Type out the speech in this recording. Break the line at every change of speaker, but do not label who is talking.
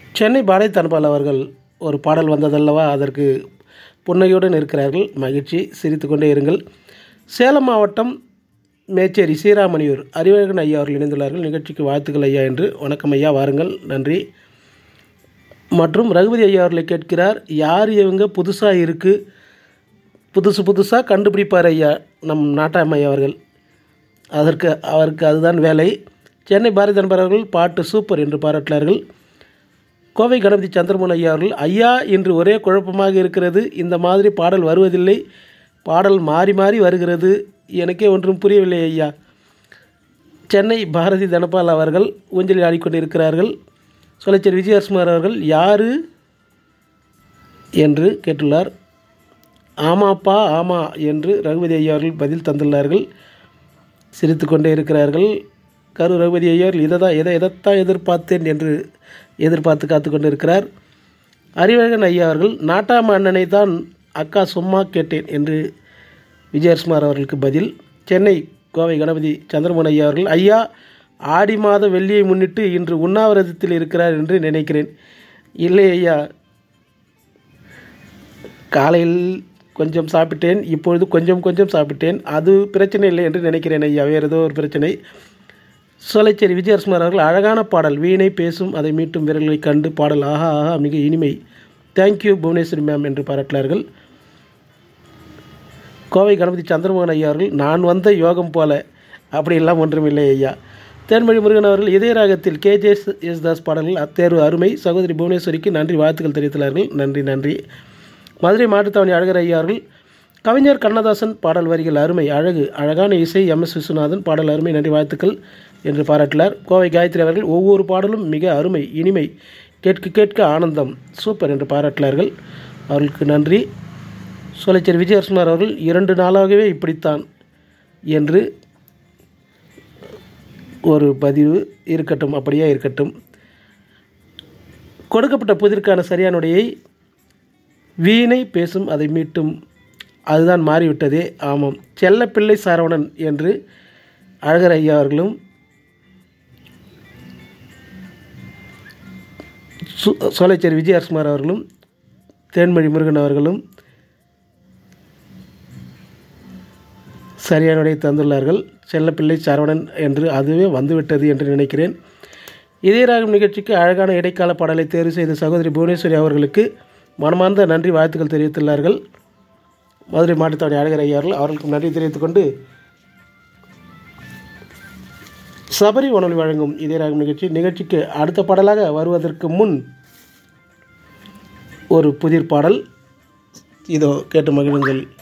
சென்னை பாரதி தனபால் அவர்கள் ஒரு பாடல் வந்ததல்லவா அதற்கு புன்னகையுடன் இருக்கிறார்கள் மகிழ்ச்சி சிரித்துக்கொண்டே இருங்கள் சேலம் மாவட்டம் மேச்சேரி சீராமணியூர் அறிவழகன் ஐயா அவர்கள் இணைந்துள்ளார்கள் நிகழ்ச்சிக்கு வாழ்த்துக்கள் ஐயா என்று வணக்கம் ஐயா வாருங்கள் நன்றி மற்றும் ரகுபதி ஐயா அவர்களை கேட்கிறார் யார் இவங்க புதுசாக இருக்குது புதுசு புதுசாக கண்டுபிடிப்பார் ஐயா நம் நாட்டாமை ஐயா அவர்கள் அதற்கு அவருக்கு அதுதான் வேலை சென்னை பாரதி நண்பர் அவர்கள் பாட்டு சூப்பர் என்று பாராட்டினார்கள் கோவை கணபதி சந்திரமோகன் ஐயா அவர்கள் ஐயா என்று ஒரே குழப்பமாக இருக்கிறது இந்த மாதிரி பாடல் வருவதில்லை பாடல் மாறி மாறி வருகிறது எனக்கே ஒன்றும் புரியவில்லை ஐயா சென்னை பாரதி தனபால் அவர்கள் ஊஞ்சலில் ஆடிக்கொண்டிருக்கிறார்கள் சொலைச்சர் விஜயகுமார் அவர்கள் யாரு என்று கேட்டுள்ளார் ஆமாப்பா ஆமா என்று ரகுபதி ஐயா அவர்கள் பதில் தந்துள்ளார்கள் சிரித்து கொண்டே இருக்கிறார்கள் கரு ரகுபதி ஐயா அவர்கள் இதை தான் எதை எதைத்தான் எதிர்பார்த்தேன் என்று எதிர்பார்த்து காத்து கொண்டு இருக்கிறார் அறிவழகன் ஐயா அவர்கள் நாட்டாம அண்ணனை தான் அக்கா சும்மா கேட்டேன் என்று விஜயகுமார் அவர்களுக்கு பதில் சென்னை கோவை கணபதி சந்திரமோகன் ஐயா அவர்கள் ஐயா ஆடி மாத வெள்ளியை முன்னிட்டு இன்று உண்ணாவிரதத்தில் இருக்கிறார் என்று நினைக்கிறேன் இல்லை ஐயா காலையில் கொஞ்சம் சாப்பிட்டேன் இப்பொழுது கொஞ்சம் கொஞ்சம் சாப்பிட்டேன் அது பிரச்சனை இல்லை என்று நினைக்கிறேன் ஐயா வேறு ஏதோ ஒரு பிரச்சனை சோலைச்சேரி விஜயகுமார் அவர்கள் அழகான பாடல் வீணை பேசும் அதை மீட்டும் வீரர்களை கண்டு பாடல் ஆஹா ஆஹா மிக இனிமை தேங்க்யூ புவனேஸ்வரி மேம் என்று பாராட்டினார்கள் கோவை கணபதி சந்திரமோகன் ஐயா அவர்கள் நான் வந்த யோகம் போல அப்படியெல்லாம் ஒன்றுமில்லை ஐயா தேன்மொழி முருகன் அவர்கள் இதய ராகத்தில் கேஜே எஸ் தாஸ் பாடல்கள் அத்தேர்வு அருமை சகோதரி புவனேஸ்வரிக்கு நன்றி வாழ்த்துக்கள் தெரிவித்துள்ளார்கள் நன்றி நன்றி மதுரை மாட்டுத்தாவணி அழகர் ஐயா அவர்கள் கவிஞர் கண்ணதாசன் பாடல் வரிகள் அருமை அழகு அழகான இசை எம் எஸ் விஸ்வநாதன் பாடல் அருமை நன்றி வாழ்த்துக்கள் என்று பாராட்டினார் கோவை காயத்ரி அவர்கள் ஒவ்வொரு பாடலும் மிக அருமை இனிமை கேட்க கேட்க ஆனந்தம் சூப்பர் என்று பாராட்டினார்கள் அவர்களுக்கு நன்றி சோலைச்சர் விஜயகுமார் அவர்கள் இரண்டு நாளாகவே இப்படித்தான் என்று ஒரு பதிவு இருக்கட்டும் அப்படியே இருக்கட்டும் கொடுக்கப்பட்ட புதிர்க்கான சரியான உடையை வீணை பேசும் அதை மீட்டும் அதுதான் மாறிவிட்டதே ஆமாம் செல்லப்பிள்ளை சரவணன் என்று அழகர் ஐயா அவர்களும் சு சோலைச்சேரி விஜயகுமார் அவர்களும் தேன்மொழி முருகன் அவர்களும் சரியான விடையை தந்துள்ளார்கள் செல்லப்பிள்ளை சரவணன் என்று அதுவே வந்துவிட்டது என்று நினைக்கிறேன் இதே ராகம் நிகழ்ச்சிக்கு அழகான இடைக்கால பாடலை தேர்வு செய்த சகோதரி புவனேஸ்வரி அவர்களுக்கு மனமார்ந்த நன்றி வாழ்த்துக்கள் தெரிவித்துள்ளார்கள் மதுரை மாட்டுத்தாவணி அழகர் ஐயார்கள் அவர்களுக்கு நன்றி தெரிவித்துக்கொண்டு சபரி உணவு வழங்கும் இதே ராகம் நிகழ்ச்சி நிகழ்ச்சிக்கு அடுத்த பாடலாக வருவதற்கு முன் ஒரு புதிர் பாடல் இதோ கேட்டு மகிழுங்கள்